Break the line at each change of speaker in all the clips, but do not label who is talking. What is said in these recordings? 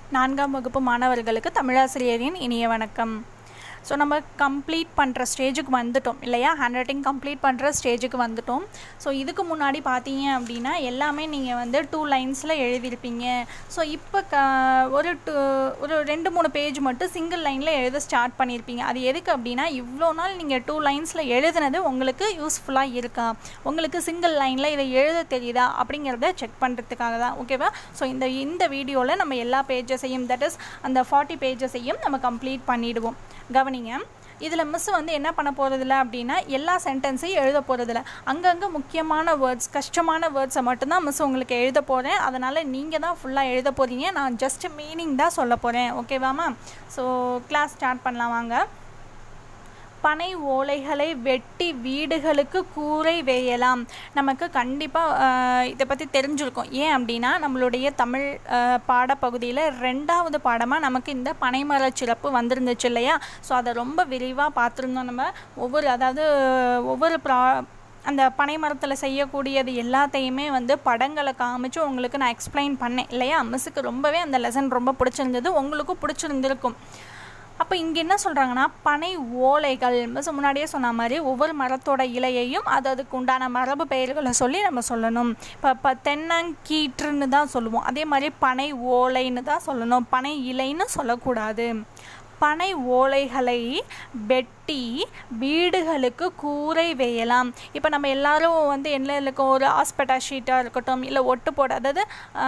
நான்காம் வகுப்பு மாணவர்களுக்கு தமிழாசிரியரின் இனிய வணக்கம் ஸோ நம்ம கம்ப்ளீட் பண்ணுற ஸ்டேஜுக்கு வந்துட்டோம் இல்லையா ஹேண்ட் ரைட்டிங் கம்ப்ளீட் பண்ணுற ஸ்டேஜுக்கு வந்துட்டோம் ஸோ இதுக்கு முன்னாடி பார்த்தீங்க அப்படின்னா எல்லாமே நீங்கள் வந்து டூ லைன்ஸில் எழுதியிருப்பீங்க ஸோ இப்போ க ஒரு டூ ஒரு ரெண்டு மூணு பேஜ் மட்டும் சிங்கிள் லைனில் எழுத ஸ்டார்ட் பண்ணியிருப்பீங்க அது எதுக்கு அப்படின்னா இவ்வளோ நாள் நீங்கள் டூ லைன்ஸில் எழுதுனது உங்களுக்கு யூஸ்ஃபுல்லாக இருக்கா உங்களுக்கு சிங்கிள் லைனில் இதை எழுத தெரியுதா அப்படிங்கிறத செக் பண்ணுறதுக்காக தான் ஓகேவா ஸோ இந்த இந்த வீடியோவில் நம்ம எல்லா பேஜஸையும் தட் இஸ் அந்த ஃபார்ட்டி பேஜஸையும் நம்ம கம்ப்ளீட் பண்ணிவிடுவோம் கவனிங்க இதில் மிஸ் வந்து என்ன பண்ண போகிறதில்ல அப்படின்னா எல்லா சென்டென்ஸையும் எழுத போகிறதில்ல அங்கங்கே முக்கியமான வேர்ட்ஸ் கஷ்டமான வேர்ட்ஸை மட்டும்தான் மிஸ் உங்களுக்கு எழுத போகிறேன் அதனால் நீங்கள் தான் ஃபுல்லாக எழுத போகிறீங்க நான் ஜஸ்ட் மீனிங் தான் சொல்ல போகிறேன் ஓகேவாமா ஸோ கிளாஸ் ஸ்டார்ட் பண்ணலாம் வாங்க பனை ஓலைகளை வெட்டி வீடுகளுக்கு கூரை வேயலாம் நமக்கு கண்டிப்பாக இதை பற்றி தெரிஞ்சிருக்கும் ஏன் அப்படின்னா நம்மளுடைய தமிழ் பாடப்பகுதியில் ரெண்டாவது பாடமாக நமக்கு இந்த பனைமர சிறப்பு வந்திருந்துச்சு இல்லையா ஸோ அதை ரொம்ப விரிவாக பார்த்துருந்தோம் நம்ம ஒவ்வொரு அதாவது ஒவ்வொரு ப்ரா அந்த பனை மரத்தில் செய்யக்கூடியது எல்லாத்தையுமே வந்து படங்களை காமிச்சு உங்களுக்கு நான் எக்ஸ்பிளைன் பண்ணேன் இல்லையா மிஸ்ஸுக்கு ரொம்பவே அந்த லெசன் ரொம்ப பிடிச்சிருந்தது உங்களுக்கும் பிடிச்சிருந்துருக்கும் அப்போ இங்கே என்ன சொல்கிறாங்கன்னா பனை ஓலைகள் மிஸ் முன்னாடியே சொன்ன மாதிரி ஒவ்வொரு மரத்தோட இலையையும் அது அதுக்கு உண்டான மரபு பெயர்களை சொல்லி நம்ம சொல்லணும் இப்போ இப்போ தென்னங்கீற்றுன்னு தான் சொல்லுவோம் அதே மாதிரி பனை ஓலைன்னு தான் சொல்லணும் பனை இலைன்னு சொல்லக்கூடாது பனை ஓலைகளை வெட்டி வீடுகளுக்கு கூரை வேயலாம் இப்போ நம்ம எல்லாரும் வந்து என்ன இருக்கும் ஒரு ஆஸ்பெட்டா ஷீட்டாக இருக்கட்டும் இல்லை ஒட்டு போட அதாவது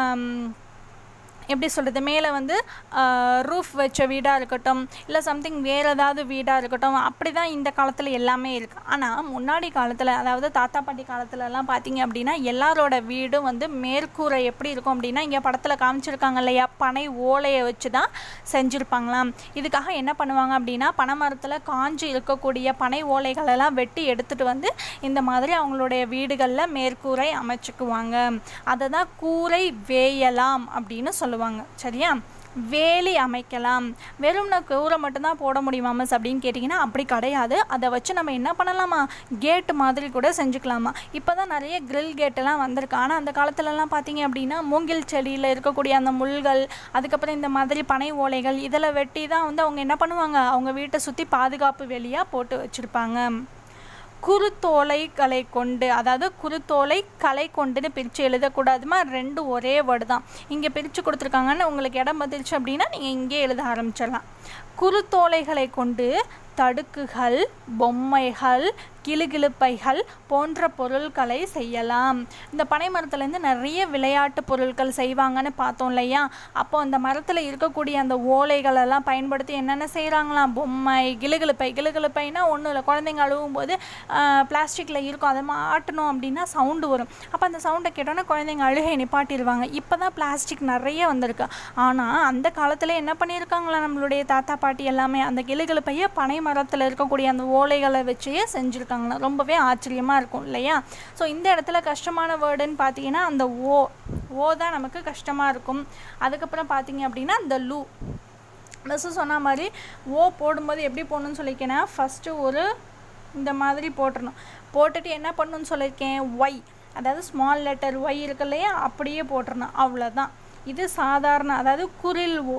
எப்படி சொல்கிறது மேலே வந்து ரூஃப் வச்ச வீடாக இருக்கட்டும் இல்லை சம்திங் வேறு ஏதாவது வீடாக இருக்கட்டும் அப்படி தான் இந்த காலத்தில் எல்லாமே இருக்குது ஆனால் முன்னாடி காலத்தில் அதாவது தாத்தா பாட்டி காலத்துலலாம் பார்த்தீங்க அப்படின்னா எல்லாரோட வீடும் வந்து மேற்கூரை எப்படி இருக்கும் அப்படின்னா இங்கே படத்தில் காமிச்சிருக்காங்க இல்லையா பனை ஓலையை வச்சு தான் செஞ்சுருப்பாங்களாம் இதுக்காக என்ன பண்ணுவாங்க அப்படின்னா பனை மரத்தில் காஞ்சி இருக்கக்கூடிய பனை ஓலைகளெல்லாம் வெட்டி எடுத்துகிட்டு வந்து இந்த மாதிரி அவங்களுடைய வீடுகளில் மேற்கூரை அமைச்சுக்குவாங்க அதை தான் கூரை வேயலாம் அப்படின்னு சொல்லுவாங்க சொல்லுவாங்க சரியா வேலி அமைக்கலாம் வெறும் நான் கூரை மட்டும்தான் போட முடியுமா மிஸ் அப்படின்னு கேட்டிங்கன்னா அப்படி கிடையாது அதை வச்சு நம்ம என்ன பண்ணலாமா கேட்டு மாதிரி கூட செஞ்சுக்கலாமா இப்போ தான் நிறைய கிரில் கேட்டெல்லாம் வந்திருக்கு ஆனால் அந்த காலத்துலலாம் பார்த்தீங்க அப்படின்னா மூங்கில் செடியில் இருக்கக்கூடிய அந்த முள்கள் அதுக்கப்புறம் இந்த மாதிரி பனை ஓலைகள் இதில் வெட்டி தான் வந்து அவங்க என்ன பண்ணுவாங்க அவங்க வீட்டை சுற்றி பாதுகாப்பு வெளியாக போட்டு வச்சுருப்பாங்க குருத்தோலை கலை கொண்டு அதாவது குருத்தோலை கலை கொண்டுன்னு பிரித்து எழுதக்கூடாதுமா ரெண்டு ஒரே வேர்டு தான் இங்கே பிரித்து கொடுத்துருக்காங்கன்னு உங்களுக்கு இடம் வந்துருச்சு அப்படின்னா நீங்கள் இங்கே எழுத ஆரம்பிச்சிடலாம் குருத்தோலைகளை கொண்டு தடுக்குகள் பொம்மைகள் கிளுகிழுப்பைகள் போன்ற பொருட்களை செய்யலாம் இந்த பனை மரத்துலேருந்து நிறைய விளையாட்டு பொருட்கள் செய்வாங்கன்னு பார்த்தோம் இல்லையா அப்போ அந்த மரத்தில் இருக்கக்கூடிய அந்த ஓலைகளெல்லாம் பயன்படுத்தி என்னென்ன செய்கிறாங்களாம் பொம்மை கிளுகிழுப்பை கிளுகிழுப்பைனா ஒன்றும் இல்லை குழந்தைங்க அழுவும் போது பிளாஸ்டிக்கில் இருக்கும் அதை மாட்டணும் அப்படின்னா சவுண்டு வரும் அப்போ அந்த சவுண்டை கேட்டோன்னா குழந்தைங்க அழுகை நிப்பாட்டிடுவாங்க இப்போ தான் பிளாஸ்டிக் நிறைய வந்திருக்கு ஆனால் அந்த காலத்தில் என்ன பண்ணியிருக்காங்களா நம்மளுடைய தாத்தா பாட்டி எல்லாமே அந்த கிளுகிழுப்பையை பனை மரத்தில் இருக்கக்கூடிய அந்த ஓலைகளை வச்சே செஞ்சுருக்காங்களா ரொம்பவே ஆச்சரியமாக இருக்கும் இல்லையா ஸோ இந்த இடத்துல கஷ்டமான வேர்டுன்னு பார்த்தீங்கன்னா அந்த ஓ ஓ தான் நமக்கு கஷ்டமாக இருக்கும் அதுக்கப்புறம் பார்த்தீங்க அப்படின்னா அந்த லூ மிஸ்ஸு சொன்ன மாதிரி ஓ போடும்போது எப்படி போடணும்னு சொல்லியிருக்கேன்னா ஃபஸ்ட்டு ஒரு இந்த மாதிரி போட்டுடணும் போட்டுட்டு என்ன பண்ணணும்னு சொல்லியிருக்கேன் ஒய் அதாவது ஸ்மால் லெட்டர் ஒய் இருக்கு இல்லையா அப்படியே போட்டுடணும் அவ்வளோதான் இது சாதாரண அதாவது குரில் ஓ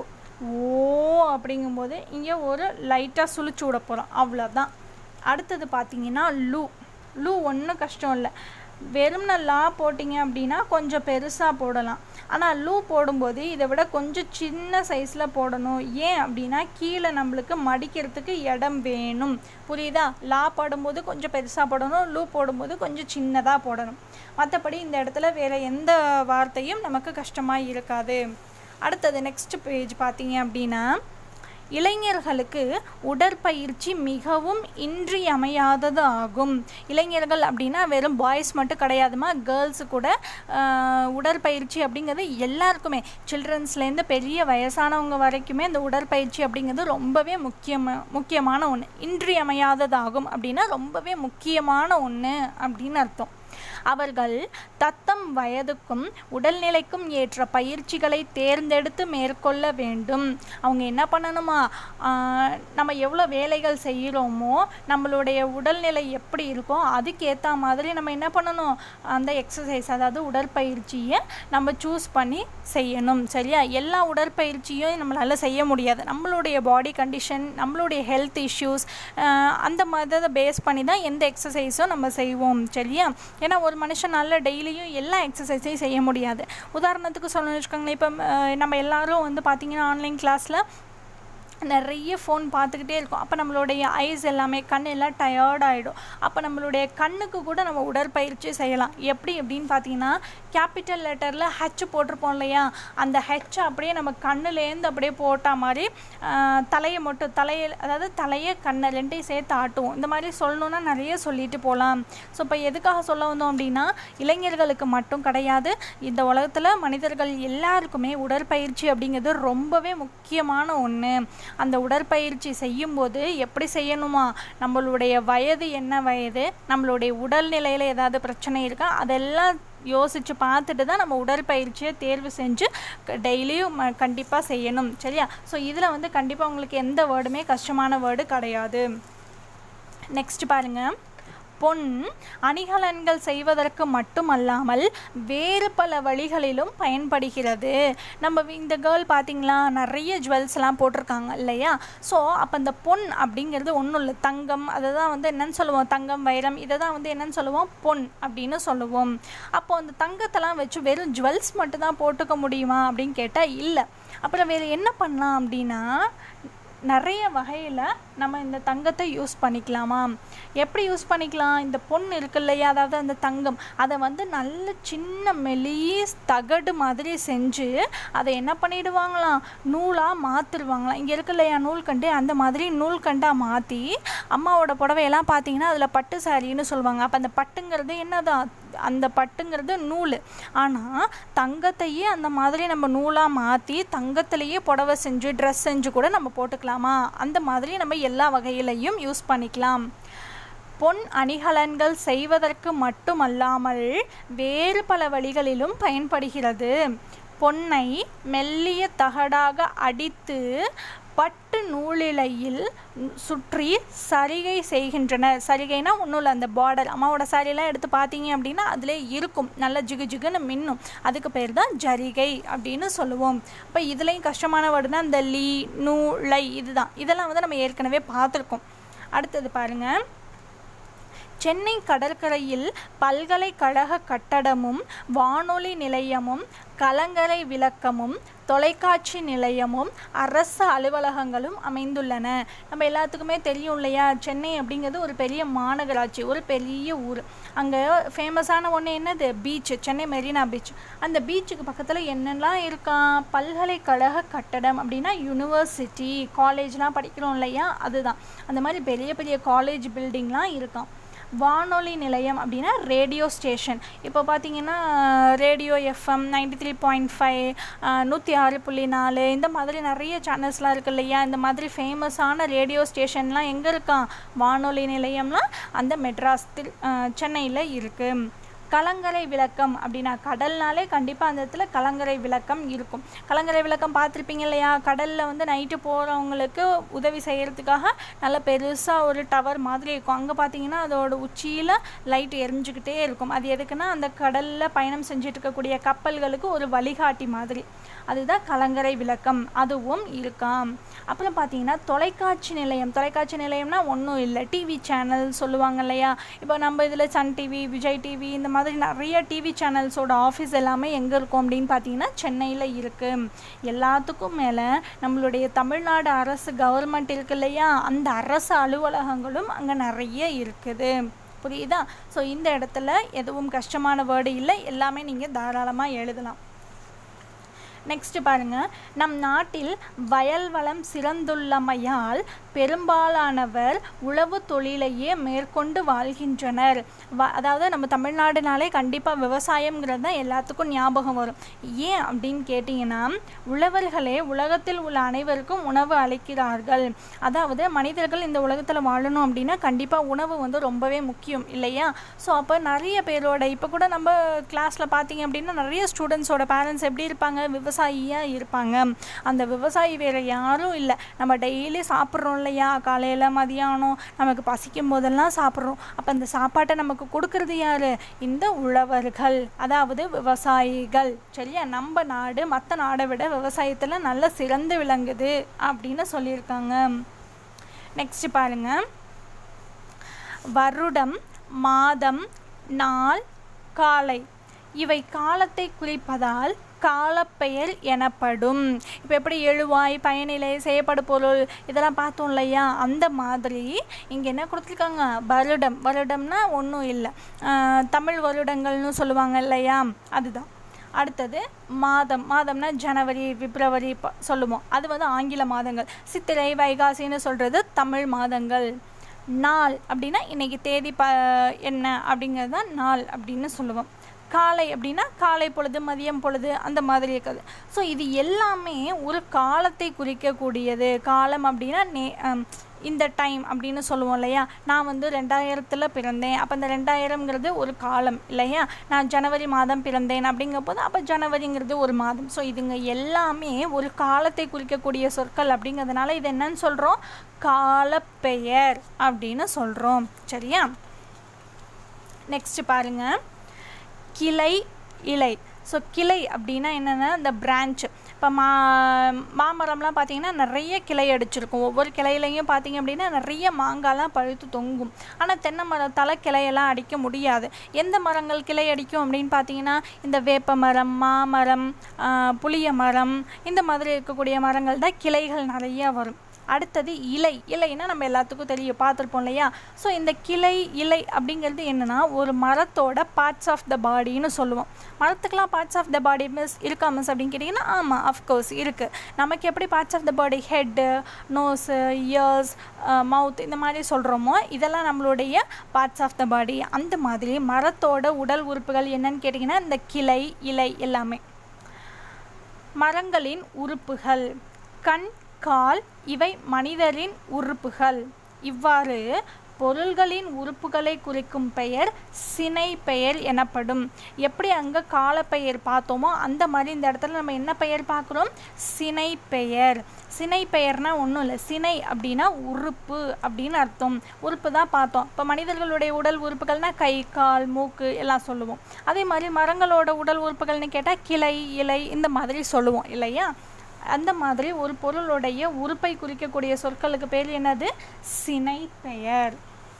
ஓ அப்படிங்கும்போது இங்கே ஒரு லைட்டாக சுழிச்சு விட போகிறோம் அவ்வளோதான் அடுத்தது பார்த்தீங்கன்னா லூ லூ ஒன்றும் கஷ்டம் இல்லை வெறும்ன லா போட்டிங்க அப்படின்னா கொஞ்சம் பெருசாக போடலாம் ஆனால் லூ போடும்போது இதை விட கொஞ்சம் சின்ன சைஸில் போடணும் ஏன் அப்படின்னா கீழே நம்மளுக்கு மடிக்கிறதுக்கு இடம் வேணும் புரியுதா லா போடும்போது கொஞ்சம் பெருசாக போடணும் லூ போடும்போது கொஞ்சம் சின்னதாக போடணும் மற்றபடி இந்த இடத்துல வேறு எந்த வார்த்தையும் நமக்கு கஷ்டமாக இருக்காது அடுத்தது நெக்ஸ்ட் பேஜ் பார்த்தீங்க அப்படின்னா இளைஞர்களுக்கு உடற்பயிற்சி மிகவும் இன்றியமையாதது ஆகும் இளைஞர்கள் அப்படின்னா வெறும் பாய்ஸ் மட்டும் கிடையாதுமா கேர்ள்ஸு கூட உடற்பயிற்சி அப்படிங்கிறது எல்லாருக்குமே சில்ட்ரன்ஸ்லேருந்து பெரிய வயசானவங்க வரைக்குமே இந்த உடற்பயிற்சி அப்படிங்கிறது ரொம்பவே முக்கியமாக முக்கியமான ஒன்று இன்றியமையாததாகும் அப்படின்னா ரொம்பவே முக்கியமான ஒன்று அப்படின்னு அர்த்தம் அவர்கள் தத்தம் வயதுக்கும் உடல்நிலைக்கும் ஏற்ற பயிற்சிகளை தேர்ந்தெடுத்து மேற்கொள்ள வேண்டும் அவங்க என்ன பண்ணணுமா ஆஹ் நம்ம எவ்வளோ வேலைகள் செய்கிறோமோ நம்மளுடைய உடல்நிலை எப்படி இருக்கோ அதுக்கேற்ற மாதிரி நம்ம என்ன பண்ணணும் அந்த எக்ஸசைஸ் அதாவது உடற்பயிற்சியை நம்ம சூஸ் பண்ணி செய்யணும் சரியா எல்லா உடற்பயிற்சியும் நம்மளால் செய்ய முடியாது நம்மளுடைய பாடி கண்டிஷன் நம்மளுடைய ஹெல்த் இஷ்யூஸ் அந்த மாதிரி பேஸ் பண்ணி தான் எந்த எக்ஸசைஸும் நம்ம செய்வோம் சரியா ஏன்னா ஒரு மனுஷனால டெய்லியும் எல்லா எக்ஸசைஸையும் செய்ய முடியாது உதாரணத்துக்கு சொல்லணும்னு வச்சுக்கோங்களேன் இப்போ நம்ம எல்லாரும் வந்து பார்த்திங்கன்னா ஆன்லைன் கிளாஸில் நிறைய ஃபோன் பார்த்துக்கிட்டே இருக்கும் அப்போ நம்மளுடைய ஐஸ் எல்லாமே கண் எல்லாம் டயர்ட் ஆகிடும் அப்போ நம்மளுடைய கண்ணுக்கு கூட நம்ம உடற்பயிற்சி செய்யலாம் எப்படி அப்படின்னு பார்த்தீங்கன்னா கேபிட்டல் லெட்டரில் ஹெச் போட்டிருப்போம் இல்லையா அந்த ஹெச் அப்படியே நம்ம கண்ணுலேருந்து அப்படியே போட்டால் மாதிரி ஆஹ், தலையை மட்டும் தலையை அதாவது தலையை கண்ணை ரெண்டையும் சேர்த்து ஆட்டுவோம் இந்த மாதிரி சொல்லணுன்னா நிறைய சொல்லிட்டு போகலாம் ஸோ இப்போ எதுக்காக சொல்ல வந்தோம் அப்படின்னா இளைஞர்களுக்கு மட்டும் கிடையாது இந்த உலகத்தில் மனிதர்கள் எல்லாருக்குமே உடற்பயிற்சி அப்படிங்கிறது ரொம்பவே முக்கியமான ஒன்று அந்த உடற்பயிற்சி செய்யும்போது எப்படி செய்யணுமா நம்மளுடைய வயது என்ன வயது நம்மளுடைய உடல்நிலையில் ஏதாவது பிரச்சனை இருக்கா அதெல்லாம் யோசித்து பார்த்துட்டு தான் நம்ம உடற்பயிற்சியை தேர்வு செஞ்சு டெய்லியும் கண்டிப்பாக செய்யணும் சரியா ஸோ இதில் வந்து கண்டிப்பாக உங்களுக்கு எந்த வேர்டுமே கஷ்டமான வேர்டு கிடையாது நெக்ஸ்ட் பாருங்கள் பொன் அணிகலன்கள் செய்வதற்கு மட்டுமல்லாமல் வேறு பல வழிகளிலும் பயன்படுகிறது நம்ம வி- இந்த கேர்ள் பார்த்தீங்களா நிறைய ஜுவல்ஸ்லாம் போட்டிருக்காங்க இல்லையா ஸோ அப்போ இந்த பொன் அப்படிங்கிறது ஒன்றும் இல்லை தங்கம் அதை தான் வந்து என்னன்னு சொல்லுவோம் தங்கம் வைரம் இதை தான் வந்து என்னன்னு சொல்லுவோம் பொன் அப்படின்னு சொல்லுவோம் அப்போ அந்த தங்கத்தெல்லாம் வச்சு வெறும் ஜுவல்ஸ் மட்டும் தான் போட்டுக்க முடியுமா அப்படின்னு கேட்டால் இல்லை அப்புறம் வேறு என்ன பண்ணலாம் அப்படின்னா நிறைய வகையில் நம்ம இந்த தங்கத்தை யூஸ் பண்ணிக்கலாமா எப்படி யூஸ் பண்ணிக்கலாம் இந்த பொண்ணு இருக்கு இல்லையா அதாவது அந்த தங்கம் அதை வந்து நல்ல சின்ன மெலீஸ் தகடு மாதிரி செஞ்சு அதை என்ன பண்ணிடுவாங்களாம் நூலாக மாற்றிடுவாங்களாம் இங்கே இருக்கு இல்லையா நூல்கண்டு அந்த மாதிரி நூல்கண்டாக மாற்றி அம்மாவோட புடவையெல்லாம் பார்த்தீங்கன்னா அதில் பட்டு சாரின்னு சொல்லுவாங்க அப்போ அந்த பட்டுங்கிறது என்னதான் அந்த பட்டுங்கிறது நூல் ஆனால் தங்கத்தையே அந்த மாதிரி நம்ம நூலாக மாற்றி தங்கத்திலேயே புடவை செஞ்சு ட்ரெஸ் செஞ்சு கூட நம்ம போட்டுக்கலாமா அந்த மாதிரி நம்ம எல்லா வகையிலையும் யூஸ் பண்ணிக்கலாம் பொன் அணிகலன்கள் செய்வதற்கு மட்டுமல்லாமல் வேறு பல வழிகளிலும் பயன்படுகிறது பொன்னை மெல்லிய தகடாக அடித்து பட்டு நூலிழையில் சுற்றி சரிகை செய்கின்றனர் சரிகைனா ஒன்றும் இல்லை அந்த பார்டர் அம்மாவோட சாரியெல்லாம் எடுத்து பார்த்தீங்க அப்படின்னா அதிலே இருக்கும் நல்ல ஜிகு ஜிகுன்னு மின்னும் அதுக்கு பேர் தான் ஜரிகை அப்படின்னு சொல்லுவோம் இப்போ இதுலேயும் கஷ்டமான வேர்டுனா இந்த லீ நூ லை இதுதான் இதெல்லாம் வந்து நம்ம ஏற்கனவே பார்த்துருக்கோம் அடுத்தது பாருங்கள் சென்னை கடற்கரையில் பல்கலைக்கழக கட்டடமும் வானொலி நிலையமும் கலங்கரை விளக்கமும் தொலைக்காட்சி நிலையமும் அரசு அலுவலகங்களும் அமைந்துள்ளன நம்ம எல்லாத்துக்குமே தெரியும் இல்லையா சென்னை அப்படிங்கிறது ஒரு பெரிய மாநகராட்சி ஒரு பெரிய ஊர் அங்கே ஃபேமஸான ஒன்று என்னது பீச் சென்னை மெரினா பீச் அந்த பீச்சுக்கு பக்கத்தில் என்னெல்லாம் இருக்கா பல்கலைக்கழக கட்டடம் அப்படின்னா யூனிவர்சிட்டி காலேஜ்லாம் படிக்கிறோம் இல்லையா அதுதான் அந்த மாதிரி பெரிய பெரிய காலேஜ் பில்டிங்லாம் இருக்காம் வானொலி நிலையம் அப்படின்னா ரேடியோ ஸ்டேஷன் இப்போ பார்த்தீங்கன்னா radio FM ninety three point five நூற்றி ஆறு புள்ளி நாலு இந்த மாதிரி நிறைய சேனல்ஸ்லாம் இருக்கு இல்லையா இந்த மாதிரி ஃபேமஸான ரேடியோ ஸ்டேஷன்லாம் எங்கே இருக்கான் வானொலி நிலையம்லாம் அந்த மெட்ராஸ் சென்னையில் இருக்குது கலங்கரை விளக்கம் அப்படின்னா கடல்னாலே கண்டிப்பாக அந்த இடத்துல கலங்கரை விளக்கம் இருக்கும் கலங்கரை விளக்கம் பார்த்துருப்பீங்க இல்லையா கடலில் வந்து நைட்டு போகிறவங்களுக்கு உதவி செய்கிறதுக்காக நல்ல பெருசாக ஒரு டவர் மாதிரி இருக்கும் அங்கே பார்த்தீங்கன்னா அதோட உச்சியில் லைட் எரிஞ்சுக்கிட்டே இருக்கும் அது எதுக்குன்னா அந்த கடலில் பயணம் செஞ்சுட்டு இருக்கக்கூடிய கப்பல்களுக்கு ஒரு வழிகாட்டி மாதிரி அதுதான் கலங்கரை விளக்கம் அதுவும் இருக்காம் அப்புறம் பார்த்தீங்கன்னா தொலைக்காட்சி நிலையம் தொலைக்காட்சி நிலையம்னா ஒன்றும் இல்லை டிவி சேனல் சொல்லுவாங்க இல்லையா இப்போ நம்ம இதில் சன் டிவி விஜய் டிவி இந்த மாதிரி நிறைய டிவி சேனல்ஸோட ஆஃபீஸ் எல்லாமே எங்கே இருக்கும் அப்படின்னு பார்த்தீங்கன்னா சென்னையில் இருக்குது எல்லாத்துக்கும் மேலே நம்மளுடைய தமிழ்நாடு அரசு கவர்மெண்ட் இருக்கு இல்லையா அந்த அரசு அலுவலகங்களும் அங்கே நிறைய இருக்குது புரியுதா ஸோ இந்த இடத்துல எதுவும் கஷ்டமான வேர்டு இல்லை எல்லாமே நீங்கள் தாராளமாக எழுதலாம் நெக்ஸ்ட் பாருங்க நம் நாட்டில் வயல் வளம் சிறந்துள்ளமையால் பெரும்பாலானவர் உழவு தொழிலையே மேற்கொண்டு வாழ்கின்றனர் வ அதாவது நம்ம தமிழ்நாடுனாலே கண்டிப்பாக விவசாயம்ங்கிறது தான் எல்லாத்துக்கும் ஞாபகம் வரும் ஏன் அப்படின்னு கேட்டிங்கன்னா உழவர்களே உலகத்தில் உள்ள அனைவருக்கும் உணவு அளிக்கிறார்கள் அதாவது மனிதர்கள் இந்த உலகத்தில் வாழணும் அப்படின்னா கண்டிப்பாக உணவு வந்து ரொம்பவே முக்கியம் இல்லையா ஸோ அப்போ நிறைய பேரோட இப்போ கூட நம்ம கிளாஸில் பார்த்தீங்க அப்படின்னா நிறைய ஸ்டூடெண்ட்ஸோட பேரண்ட்ஸ் எப்படி இருப்பாங்க விவசாயியாக இருப்பாங்க அந்த விவசாயி வேறு யாரும் இல்லை நம்ம டெய்லி சாப்பிட்றோம் இல்லையா காலையில் மதியானம் நமக்கு பசிக்கும் போதெல்லாம் சாப்பிட்றோம் அப்போ அந்த சாப்பாட்டை நமக்கு கொடுக்கறது யார் இந்த உழவர்கள் அதாவது விவசாயிகள் சரியா நம்ம நாடு மற்ற நாடை விட விவசாயத்தில் நல்ல சிறந்து விளங்குது அப்படின்னு சொல்லியிருக்காங்க நெக்ஸ்ட் பாருங்க வருடம் மாதம் நாள் காலை இவை காலத்தை குறிப்பதால் காலப்பெயர் எனப்படும் இப்போ எப்படி எழுவாய் பயனிலை செய்யப்படு பொருள் இதெல்லாம் பார்த்தோம் இல்லையா அந்த மாதிரி இங்கே என்ன கொடுத்துருக்காங்க வருடம் வருடம்னா ஒன்றும் இல்லை தமிழ் வருடங்கள்னு சொல்லுவாங்க இல்லையா அதுதான் அடுத்தது மாதம் மாதம்னா ஜனவரி பிப்ரவரி ப- சொல்லுவோம் அது வந்து ஆங்கில மாதங்கள் சித்திரை வைகாசின்னு சொல்கிறது தமிழ் மாதங்கள் நாள் அப்படின்னா இன்னைக்கு தேதி ப என்ன அப்படிங்கிறது தான் நாள் அப்படின்னு சொல்லுவோம் காலை அப்படின்னா காலை பொழுது மதியம் பொழுது அந்த மாதிரி இருக்குது ஸோ இது எல்லாமே ஒரு காலத்தை குறிக்கக்கூடியது காலம் அப்படின்னா நே அம், இந்த டைம் அப்படின்னு சொல்லுவோம் இல்லையா நான் வந்து ரெண்டாயிரத்தில் பிறந்தேன் அப்போ இந்த ரெண்டாயிரம்ங்கிறது ஒரு காலம் இல்லையா நான் ஜனவரி மாதம் பிறந்தேன் அப்படிங்கும்போது அப்போ ஜனவரிங்கிறது ஒரு மாதம் ஸோ இதுங்க எல்லாமே ஒரு காலத்தை குறிக்கக்கூடிய சொற்கள் அப்படிங்கிறதுனால இது என்னன்னு சொல்கிறோம் காலப்பெயர் அப்படின்னு சொல்கிறோம் சரியா நெக்ஸ்ட் பாருங்க கிளை இலை ஸோ கிளை அப்படின்னா என்னென்னா இந்த பிரான்ச் இப்போ மா மாமரம்லாம் பார்த்தீங்கன்னா நிறைய கிளை அடிச்சிருக்கும் ஒவ்வொரு கிளையிலையும் பார்த்தீங்க அப்படின்னா நிறைய மாங்காய்லாம் பழுத்து தொங்கும் ஆனால் தென்னை மரத்தால் கிளையெல்லாம் அடிக்க முடியாது எந்த மரங்கள் கிளை அடிக்கும் அப்படின்னு பார்த்தீங்கன்னா இந்த வேப்ப மரம் மாமரம் ஆஹ், புளிய மரம் இந்த மாதிரி இருக்கக்கூடிய மரங்கள் தான் கிளைகள் நிறைய வரும் அடுத்தது இலை இலைன்னா நம்ம எல்லாத்துக்கும் தெரியும் பார்த்துருப்போம் இல்லையா ஸோ இந்த கிளை இலை அப்படிங்கிறது என்னன்னா ஒரு மரத்தோட பார்ட்ஸ் ஆஃப் த பாடின்னு சொல்லுவோம் மரத்துக்கெலாம் parts of the body miss இருக்கா மிஸ் அப்படின்னு கேட்டிங்கன்னா ஆமாம் அஃப்கோர்ஸ் இருக்குது நமக்கு எப்படி parts of the body head nose ears mouth இந்த மாதிரி சொல்கிறோமோ இதெல்லாம் நம்மளுடைய பார்ட்ஸ் ஆஃப் த பாடி அந்த மாதிரி மரத்தோட உடல் உறுப்புகள் என்னன்னு கேட்டிங்கன்னா இந்த கிளை இலை எல்லாமே மரங்களின் உறுப்புகள் கண் கால் இவை மனிதரின் உறுப்புகள் இவ்வாறு பொருள்களின் உறுப்புகளை குறிக்கும் பெயர் சினை பெயர் எனப்படும் எப்படி அங்கே காலப்பெயர் பார்த்தோமோ அந்த மாதிரி இந்த இடத்துல நம்ம என்ன பெயர் பார்க்குறோம் சினை பெயர் சினை பெயர்னா ஒன்றும் இல்லை சினை அப்படின்னா உறுப்பு அப்படின்னு அர்த்தம் உறுப்பு தான் பார்த்தோம் இப்போ மனிதர்களுடைய உடல் உறுப்புகள்னா கை கால் மூக்கு எல்லாம் சொல்லுவோம் அதே மாதிரி மரங்களோட உடல் உறுப்புகள்னு கேட்டால் கிளை இலை இந்த மாதிரி சொல்லுவோம் இல்லையா அந்த மாதிரி ஒரு பொருளுடைய உறுப்பை குறிக்கக்கூடிய சொற்களுக்கு பேர் என்னது சினை பெயர்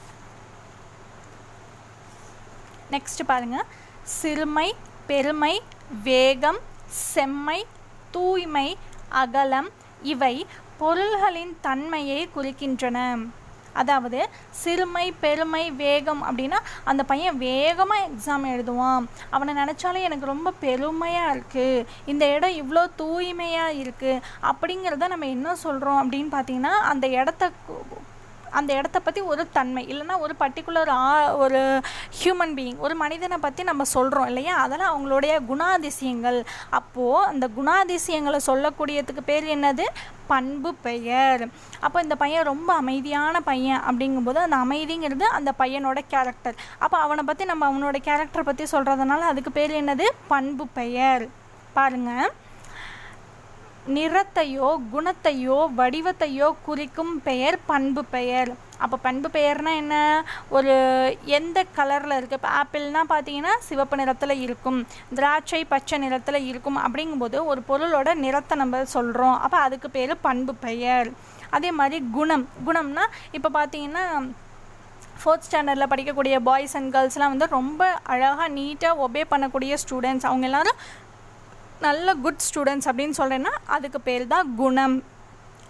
நெக்ஸ்ட் பாருங்க சிறுமை பெருமை வேகம் செம்மை தூய்மை அகலம் இவை பொருள்களின் தன்மையை குறிக்கின்றன அதாவது சிறுமை பெருமை வேகம் அப்படின்னா அந்த பையன் வேகமாக எக்ஸாம் எழுதுவான் அவனை நினச்சாலே எனக்கு ரொம்ப பெருமையாக இருக்குது இந்த இடம் இவ்வளோ தூய்மையாக இருக்குது அப்படிங்கிறத நம்ம என்ன சொல்கிறோம் அப்படின்னு பார்த்தீங்கன்னா அந்த இடத்த கு- அந்த இடத்த பற்றி ஒரு தன்மை இல்லைன்னா ஒரு பர்டிகுலர் ஆ ஒரு ஹியூமன் பீயிங் ஒரு மனிதனை பற்றி நம்ம சொல்கிறோம் இல்லையா அதெல்லாம் அவங்களுடைய குணாதிசயங்கள் அப்போது அந்த குணாதிசயங்களை சொல்லக்கூடியதுக்கு பேர் என்னது பண்பு பெயர் அப்போ இந்த பையன் ரொம்ப அமைதியான பையன் அப்படிங்கும்போது அந்த அமைதிங்கிறது அந்த பையனோட கேரக்டர் அப்போ அவனை பற்றி நம்ம அவனோட கேரக்டரை பற்றி சொல்கிறதுனால அதுக்கு பேர் என்னது பண்பு பெயர் பாருங்கள் நிறத்தையோ குணத்தையோ வடிவத்தையோ குறிக்கும் பெயர் பண்பு பெயர் அப்போ பண்பு பெயர்னா என்ன ஒரு எந்த கலரில் இருக்குது இப்போ ஆப்பிள்னா பார்த்தீங்கன்னா சிவப்பு நிறத்தில் இருக்கும் திராட்சை பச்சை நிறத்தில் இருக்கும் அப்படிங்கும்போது ஒரு பொருளோட நிறத்தை நம்ம சொல்கிறோம் அப்போ அதுக்கு பேர் பண்பு பெயர் அதே மாதிரி குணம் குணம்னா இப்போ பார்த்தீங்கன்னா ஃபோர்த் ஸ்டாண்டர்டில் படிக்கக்கூடிய பாய்ஸ் அண்ட் கேர்ள்ஸ்லாம் வந்து ரொம்ப அழகாக நீட்டாக ஒபே பண்ணக்கூடிய ஸ்டூடெண்ட்ஸ் அவங்க எல்லாரும் நல்ல குட் ஸ்டூடெண்ட்ஸ் அப்படின்னு சொல்கிறேன்னா அதுக்கு பேர் தான் குணம்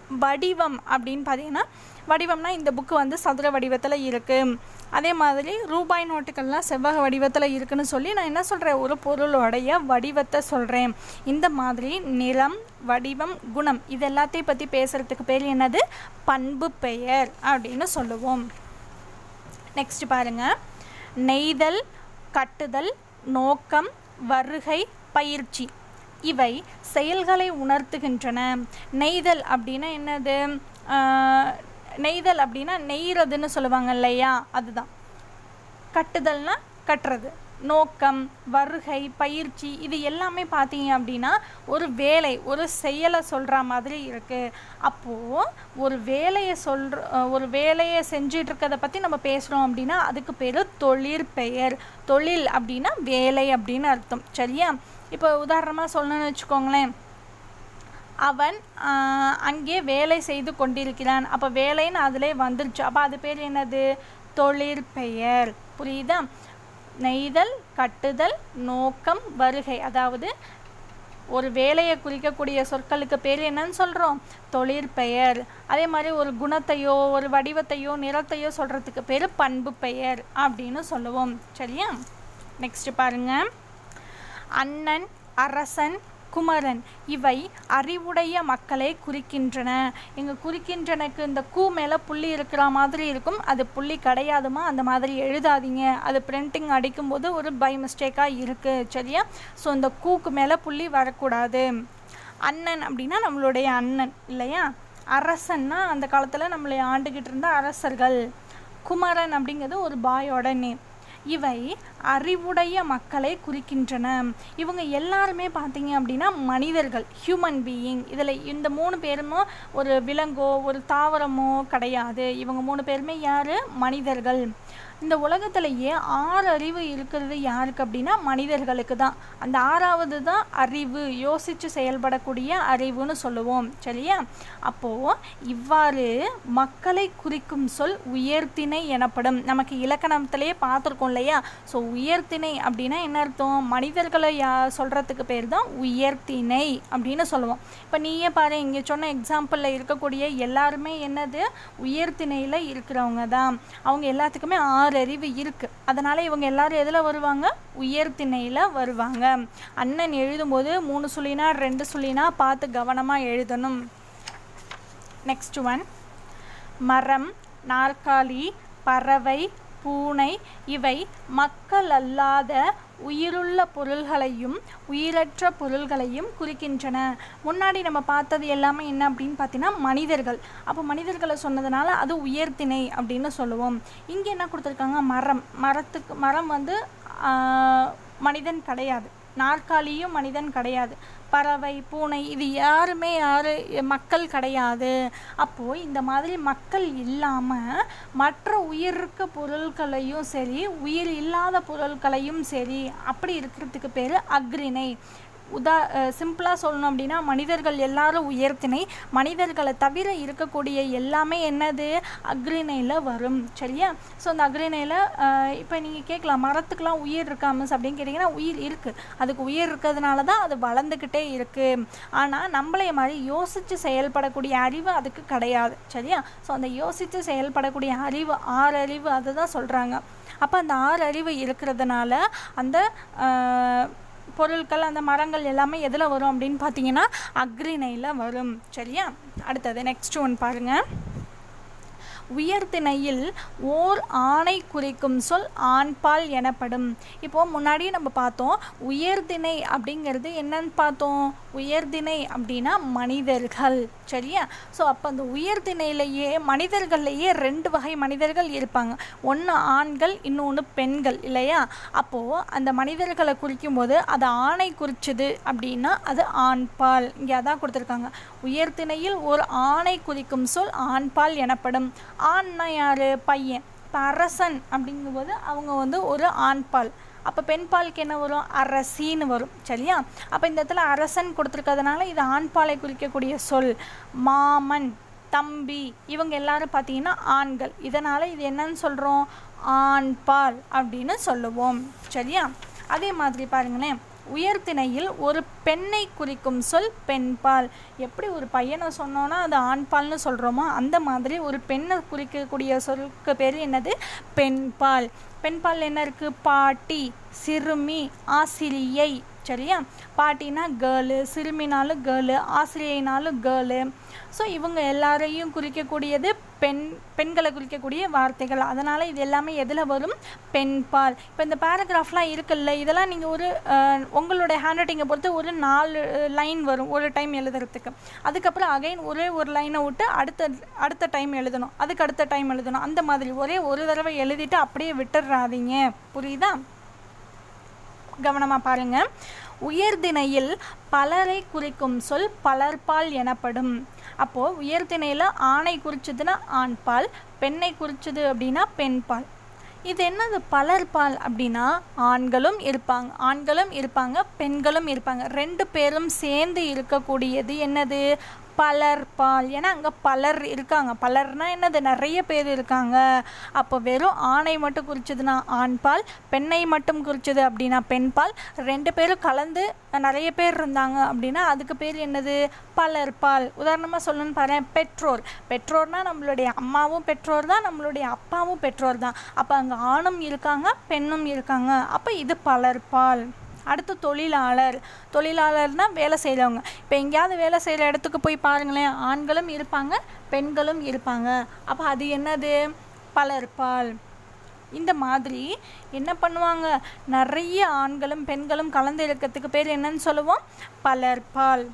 வடிவம் அப்படின்னு பார்த்தீங்கன்னா வடிவம்னா இந்த புக்கு வந்து சதுர வடிவத்தில் இருக்குது அதே மாதிரி ரூபாய் நோட்டுகள்லாம் செவ்வக வடிவத்தில் இருக்குன்னு சொல்லி நான் என்ன சொல்கிறேன் ஒரு பொருளோடைய வடிவத்தை சொல்கிறேன் இந்த மாதிரி நிறம் வடிவம் குணம் இது எல்லாத்தையும் பற்றி பேசுகிறதுக்கு பேர் என்னது பண்பு பெயர் அப்படின்னு சொல்லுவோம் நெக்ஸ்ட் பாருங்க நெய்தல் கட்டுதல் நோக்கம் வருகை பயிற்சி இவை செயல்களை உணர்த்துகின்றன நெய்தல் அப்படின்னா என்னது ஆஹ், நெய்தல் அப்படின்னா நெய்றதுன்னு சொல்லுவாங்க இல்லையா அதுதான் கட்டுதல்னா கட்டுறது நோக்கம் வருகை பயிற்சி இது எல்லாமே பார்த்தீங்க அப்படின்னா ஒரு வேலை ஒரு செயலை சொல்கிற மாதிரி இருக்குது அப்போது ஒரு வேலையை சொல்கிற ஒரு வேலையை செஞ்சிட்டு இருக்கதை பற்றி நம்ம பேசுகிறோம் அப்படின்னா அதுக்கு பேர் தொழிற்பெயர் தொழில் அப்படின்னா வேலை அப்படின்னு அர்த்தம் சரியா இப்போ உதாரணமாக சொல்லணும்னு வச்சுக்கோங்களேன் அவன் ஆஹ், அங்கே வேலை செய்து கொண்டிருக்கிறான் அப்போ வேலைன்னு அதிலே வந்துருச்சு அப்போ அது பேர் என்னது தொழிற்பெயர் புரியுதா நெய்தல் கட்டுதல் நோக்கம் வருகை அதாவது ஒரு வேலையை குறிக்கக்கூடிய சொற்களுக்கு பேர் என்னன்னு சொல்கிறோம் தொழிற்பெயர் அதே மாதிரி ஒரு குணத்தையோ ஒரு வடிவத்தையோ நிறத்தையோ சொல்கிறதுக்கு பேர் பண்பு பெயர் அப்படின்னு சொல்லுவோம் சரியா நெக்ஸ்ட் பாருங்க அண்ணன் அரசன் குமரன் இவை அறிவுடைய மக்களை குறிக்கின்றன இங்கே குறிக்கின்றனக்கு இந்த கூ மேலே புள்ளி இருக்கிற மாதிரி இருக்கும் அது புள்ளி கிடையாதுமா அந்த மாதிரி எழுதாதீங்க அது பிரிண்டிங் அடிக்கும்போது ஒரு பை மிஸ்டேக்காக இருக்குது சரியா ஸோ இந்த கூக்கு மேலே புள்ளி வரக்கூடாது அண்ணன் அப்படின்னா நம்மளுடைய அண்ணன் இல்லையா அரசன்னா அந்த காலத்தில் நம்மளை ஆண்டுகிட்டு இருந்த அரசர்கள் குமரன் அப்படிங்கிறது ஒரு பாயோட நேம் இவை அறிவுடைய மக்களை குறிக்கின்றன இவங்க எல்லாருமே பார்த்தீங்க அப்படின்னா மனிதர்கள் ஹியூமன் பீயிங் இதில் இந்த மூணு பேருமோ ஒரு விலங்கோ ஒரு தாவரமோ கிடையாது இவங்க மூணு பேருமே யார் மனிதர்கள் இந்த உலகத்திலேயே ஆறு அறிவு இருக்கிறது யாருக்கு அப்படின்னா மனிதர்களுக்கு தான் அந்த ஆறாவது தான் அறிவு யோசித்து செயல்படக்கூடிய அறிவுன்னு சொல்லுவோம் சரியா அப்போது இவ்வாறு மக்களை குறிக்கும் சொல் உயர்த்திணை எனப்படும் நமக்கு இலக்கணத்திலேயே பார்த்துருக்கோம் இல்லையா ஸோ உயர்த்திணை அப்படின்னா என்ன அர்த்தம் மனிதர்களை யா சொல்கிறதுக்கு பேர் தான் உயர்த்திணை அப்படின்னு சொல்லுவோம் இப்போ நீயே பாரு இங்கே சொன்ன எக்ஸாம்பிளில் இருக்கக்கூடிய எல்லாருமே என்னது உயர்த்திணையில் இருக்கிறவங்க தான் அவங்க எல்லாத்துக்குமே ஆறு அறிவு இருக்குது அதனால் இவங்க எல்லாரும் எதில் வருவாங்க உயர்த்திணையில் வருவாங்க அண்ணன் எழுதும்போது மூணு சொல்லினா ரெண்டு சொல்லினா பார்த்து கவனமாக எழுதணும் நெக்ஸ்ட் ஒன் மரம் நாற்காலி பறவை பூனை இவை மக்கள் அல்லாத உயிருள்ள பொருள்களையும் உயிரற்ற பொருள்களையும் குறிக்கின்றன முன்னாடி நம்ம பார்த்தது எல்லாமே என்ன அப்படின்னு பார்த்தீங்கன்னா மனிதர்கள் அப்போ மனிதர்களை சொன்னதுனால அது உயர்த்திணை அப்படின்னு சொல்லுவோம் இங்கே என்ன கொடுத்துருக்காங்க மரம் மரத்துக்கு மரம் வந்து ஆஹ், மனிதன் கிடையாது நாற்காலியும் மனிதன் கிடையாது பறவை பூனை இது யாருமே யாரு மக்கள் கிடையாது அப்போது இந்த மாதிரி மக்கள் இல்லாமல் மற்ற உயிர்க்க பொருட்களையும் சரி உயிர் இல்லாத பொருட்களையும் சரி அப்படி இருக்கிறதுக்கு பேர் அக்ரிணை உதா சிம்பிளாக சொல்லணும் அப்படின்னா மனிதர்கள் எல்லாரும் உயர்த்தினை மனிதர்களை தவிர இருக்கக்கூடிய எல்லாமே என்னது அக்ரிணையில் வரும் சரியா ஸோ அந்த அக்ரிணையில் இப்போ நீங்கள் கேட்கலாம் மரத்துக்கெலாம் உயிர் இருக்கா மிஸ் அப்படின்னு கேட்டிங்கன்னா உயிர் இருக்குது அதுக்கு உயிர் இருக்கிறதுனால தான் அது வளர்ந்துக்கிட்டே இருக்குது ஆனால் நம்மளே மாதிரி யோசித்து செயல்படக்கூடிய அறிவு அதுக்கு கிடையாது சரியா ஸோ அந்த யோசித்து செயல்படக்கூடிய அறிவு ஆறு அறிவு அதை தான் சொல்கிறாங்க அப்போ அந்த ஆறு அறிவு இருக்கிறதுனால அந்த ஆஹ், பொருட்கள் அந்த மரங்கள் எல்லாமே எதில் வரும் அப்படின்னு பார்த்தீங்கன்னா அக்ரிணையில் வரும் சரியா அடுத்தது நெக்ஸ்ட் ஒன் பாருங்கள் உயர்திணையில் ஓர் ஆணை குறிக்கும் சொல் ஆண்பால் எனப்படும் இப்போது முன்னாடியே நம்ம பார்த்தோம் உயர்திணை அப்படிங்கிறது என்னன்னு பார்த்தோம் உயர்திணை அப்படின்னா மனிதர்கள் சரியா ஸோ அப்போ அந்த உயர்திணையிலேயே மனிதர்கள்லேயே ரெண்டு வகை மனிதர்கள் இருப்பாங்க ஒன்று ஆண்கள் இன்னொன்று பெண்கள் இல்லையா அப்போது அந்த மனிதர்களை குறிக்கும்போது அது ஆணை குறிச்சது அப்படின்னா அது ஆண்பால் இங்கே அதான் கொடுத்துருக்காங்க உயர்திணையில் ஒரு ஆணை குறிக்கும் சொல் ஆண்பால் எனப்படும் ஆண்னா யார் பையன் இப்போ அரசன் அப்படிங்கும்போது அவங்க வந்து ஒரு ஆண்பால் அப்போ பெண்பாலுக்கு என்ன வரும் அரசின்னு வரும் சரியா அப்போ இந்த இடத்துல அரசன் கொடுத்துருக்கிறதுனால இது ஆண்பாலை குறிக்கக்கூடிய சொல் மாமன் தம்பி இவங்க எல்லாரும் பார்த்தீங்கன்னா ஆண்கள் இதனால் இது என்னன்னு சொல்கிறோம் ஆண்பால் அப்படின்னு சொல்லுவோம் சரியா அதே மாதிரி பாருங்களேன் உயர்திணையில் ஒரு பெண்ணை குறிக்கும் சொல் பெண்பால் எப்படி ஒரு பையனை சொன்னோன்னா அது ஆண்பால்னு சொல்கிறோமோ அந்த மாதிரி ஒரு பெண்ணை குறிக்கக்கூடிய சொல்லுக்கு பேர் என்னது பெண்பால் பெண்பால் என்ன இருக்குது பாட்டி சிறுமி ஆசிரியை சரியா பாட்டினா கேர்ளு சிறுமினாலும் கேர்ளு ஆசிரியைனாலும் கேர்ளு ஸோ இவங்க எல்லாரையும் குறிக்கக்கூடியது பெண் பெண்களை குறிக்கக்கூடிய வார்த்தைகள் அதனால் இது எல்லாமே எதில் வரும் பெண்பால் இப்போ இந்த பேராகிராஃப்லாம் இருக்குல்ல இதெல்லாம் நீங்கள் ஒரு அஹ், உங்களுடைய ஹேண்ட் ரைட்டிங்கை பொறுத்து ஒரு நாலு லைன் வரும் ஒரு டைம் எழுதுறதுக்கு அதுக்கப்புறம் அகைன் ஒரே ஒரு லைனை விட்டு அடுத்த அடுத்த டைம் எழுதணும் அதுக்கு அடுத்த டைம் எழுதணும் அந்த மாதிரி ஒரே ஒரு தடவை எழுதிட்டு அப்படியே விட்டுறாதீங்க புரியுதா கவனமாக பாருங்க உயர்திணையில் பலரை குறிக்கும் சொல் பலர்பால் எனப்படும் அப்போது உயர்திணையில் ஆணை குறிச்சதுன்னா ஆண்பால் பெண்ணை குறிச்சது அப்படின்னா பெண்பால் இது என்னது பலர்பால் அப்படின்னா ஆண்களும் இருப்பாங்க ஆண்களும் இருப்பாங்க பெண்களும் இருப்பாங்க ரெண்டு பேரும் சேர்ந்து இருக்கக்கூடியது என்னது பலர்பால் ஏன்னா அங்கே பலர் இருக்காங்க பலர்னா என்னது நிறைய பேர் இருக்காங்க அப்போ வெறும் ஆணை மட்டும் குறிச்சதுன்னா ஆண்பால் பெண்ணை மட்டும் குறிச்சது அப்படின்னா பெண்பால் ரெண்டு பேரும் கலந்து நிறைய பேர் இருந்தாங்க அப்படின்னா அதுக்கு பேர் என்னது பலர்பால் உதாரணமாக சொல்லணும்னு பாரு பெற்றோர் பெற்றோர்னா நம்மளுடைய அம்மாவும் பெற்றோர் தான் நம்மளுடைய அப்பாவும் பெற்றோர் தான் அப்போ அங்கே ஆணும் இருக்காங்க பெண்ணும் இருக்காங்க அப்போ இது பலர்பால் அடுத்து தொழிலாளர் தொழிலாளர்னா வேலை செய்கிறவங்க இப்போ எங்கேயாவது வேலை செய்கிற இடத்துக்கு போய் பாருங்களேன் ஆண்களும் இருப்பாங்க பெண்களும் இருப்பாங்க அப்போ அது என்னது பலர்பால் இந்த மாதிரி என்ன பண்ணுவாங்க நிறைய ஆண்களும் பெண்களும் கலந்து இருக்கிறதுக்கு பேர் என்னன்னு சொல்லுவோம் பலர்பால்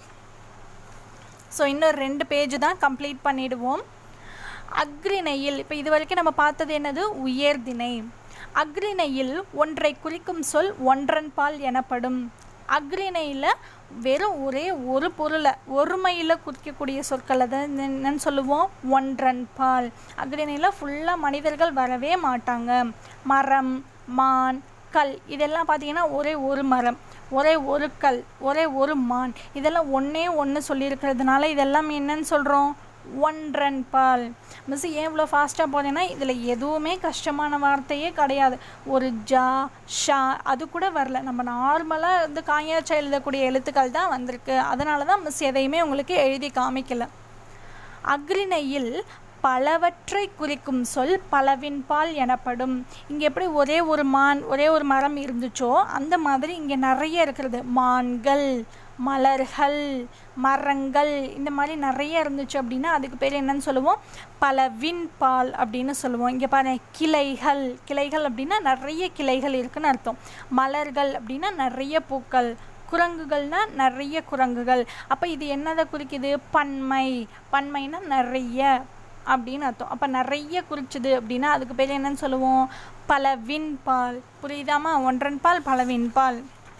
ஸோ இன்னும் ரெண்டு பேஜ் தான் கம்ப்ளீட் பண்ணிடுவோம் அக்ரிணையில் இப்போ இது வரைக்கும் நம்ம பார்த்தது என்னது உயர்திணை அக்ரிணையில் ஒன்றை குறிக்கும் சொல் ஒன்றன்பால் எனப்படும் அக்ரிணையில் வெறும் ஒரே ஒரு பொருளை ஒருமையில் குறிக்கக்கூடிய சொற்களை தான் என்னன்னு சொல்லுவோம் ஒன்றன் பால் அக்ரிணையில் ஃபுல்லாக மனிதர்கள் வரவே மாட்டாங்க மரம் மான் கல் இதெல்லாம் பார்த்தீங்கன்னா ஒரே ஒரு மரம் ஒரே ஒரு கல் ஒரே ஒரு மான் இதெல்லாம் ஒன்றே ஒன்று சொல்லியிருக்கிறதுனால இதெல்லாம் என்னன்னு சொல்கிறோம் ஒன்றன் பால் மிஸ் ஏன் இவ்வளோ ஃபாஸ்ட்டாக போனேன்னா இதில் எதுவுமே கஷ்டமான வார்த்தையே கிடையாது ஒரு ஜா ஷா அது கூட வரல நம்ம நார்மலாக வந்து காயாச்சா எழுதக்கூடிய எழுத்துக்கள் தான் வந்திருக்கு அதனால தான் மிஸ் எதையுமே உங்களுக்கு எழுதி காமிக்கல அக்ரிணையில் பலவற்றை குறிக்கும் சொல் பலவின்பால் எனப்படும் இங்கே எப்படி ஒரே ஒரு மான் ஒரே ஒரு மரம் இருந்துச்சோ அந்த மாதிரி இங்கே நிறைய இருக்கிறது மான்கள் மலர்கள் மரங்கள் இந்த மாதிரி நிறைய இருந்துச்சு அப்படின்னா அதுக்கு பேர் என்னன்னு சொல்லுவோம் பல விண்பால் அப்படின்னு சொல்லுவோம் இங்கே பாரு கிளைகள் கிளைகள் அப்படின்னா நிறைய கிளைகள் இருக்குன்னு அர்த்தம் மலர்கள் அப்படின்னா நிறைய பூக்கள் குரங்குகள்னா நிறைய குரங்குகள் அப்போ இது என்னதை குறிக்குது பன்மை பன்மைனா நிறைய அப்படின்னு அர்த்தம் அப்போ நிறைய குறிச்சுது அப்படின்னா அதுக்கு பேர் என்னன்னு சொல்லுவோம் பல விண்பால் புரியுதாமா ஒன்றன் பால் பல விண்பால்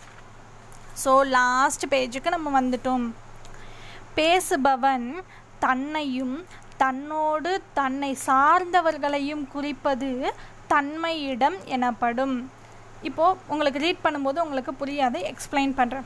ஸோ லாஸ்ட் பேஜுக்கு நம்ம வந்துட்டோம் பேசுபவன் தன்னையும் தன்னோடு தன்னை சார்ந்தவர்களையும் குறிப்பது தன்மையிடம் எனப்படும் இப்போது உங்களுக்கு ரீட் பண்ணும்போது உங்களுக்கு புரியாது எக்ஸ்பிளைன் பண்ணுறேன்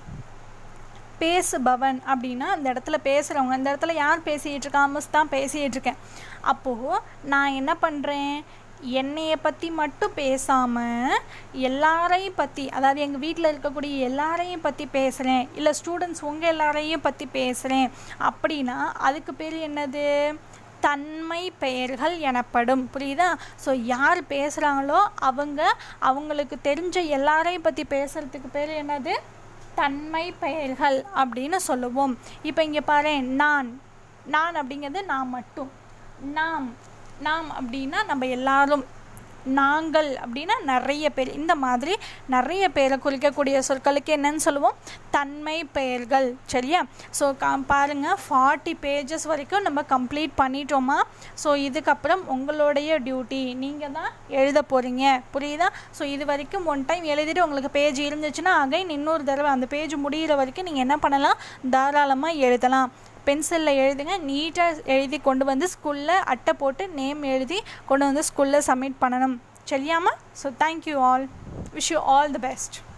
பேசுபவன் அப்படின்னா அந்த இடத்துல பேசுகிறவங்க அந்த இடத்துல யார் பேசிகிட்டு இருக்கா மிஸ் தான் பேசிகிட்டு இருக்கேன் அப்போது நான் என்ன பண்ணுறேன் என்னையை பற்றி மட்டும் பேசாமல் எல்லாரையும் பற்றி அதாவது எங்கள் வீட்டில் இருக்கக்கூடிய எல்லாரையும் பற்றி பேசுகிறேன் இல்லை ஸ்டூடெண்ட்ஸ் உங்கள் எல்லாரையும் பற்றி பேசுகிறேன் அப்படின்னா அதுக்கு பேர் என்னது தன்மை பெயர்கள் எனப்படும் புரியுதா ஸோ யார் பேசுகிறாங்களோ அவங்க அவங்களுக்கு தெரிஞ்ச எல்லாரையும் பற்றி பேசுகிறதுக்கு பேர் என்னது தன்மை பெயர்கள் அப்படின்னு சொல்லுவோம் இப்போ இங்கே பாரு நான் நான் அப்படிங்கிறது நான் மட்டும் நாம் நாம் அப்படின்னா நம்ம எல்லாரும் நாங்கள் அப்படின்னா நிறைய பேர் இந்த மாதிரி நிறைய பேரை குறிக்கக்கூடிய சொற்களுக்கு என்னன்னு சொல்லுவோம் தன்மை பெயர்கள் சரியா ஸோ கா பாருங்கள் ஃபார்ட்டி பேஜஸ் வரைக்கும் நம்ம கம்ப்ளீட் பண்ணிட்டோமா ஸோ இதுக்கப்புறம் உங்களுடைய டியூட்டி நீங்கள் தான் எழுத போகிறீங்க புரியுதா ஸோ இது வரைக்கும் ஒன் டைம் எழுதிட்டு உங்களுக்கு பேஜ் இருந்துச்சுன்னா அகைன் இன்னொரு தடவை அந்த பேஜ் முடிகிற வரைக்கும் நீங்கள் என்ன பண்ணலாம் தாராளமாக எழுதலாம் பென்சிலில் எழுதுங்க நீட்டாக எழுதி கொண்டு வந்து ஸ்கூலில் அட்டை போட்டு நேம் எழுதி கொண்டு வந்து ஸ்கூலில் சப்மிட் பண்ணணும் சரியாமா so thank you all wish you all the best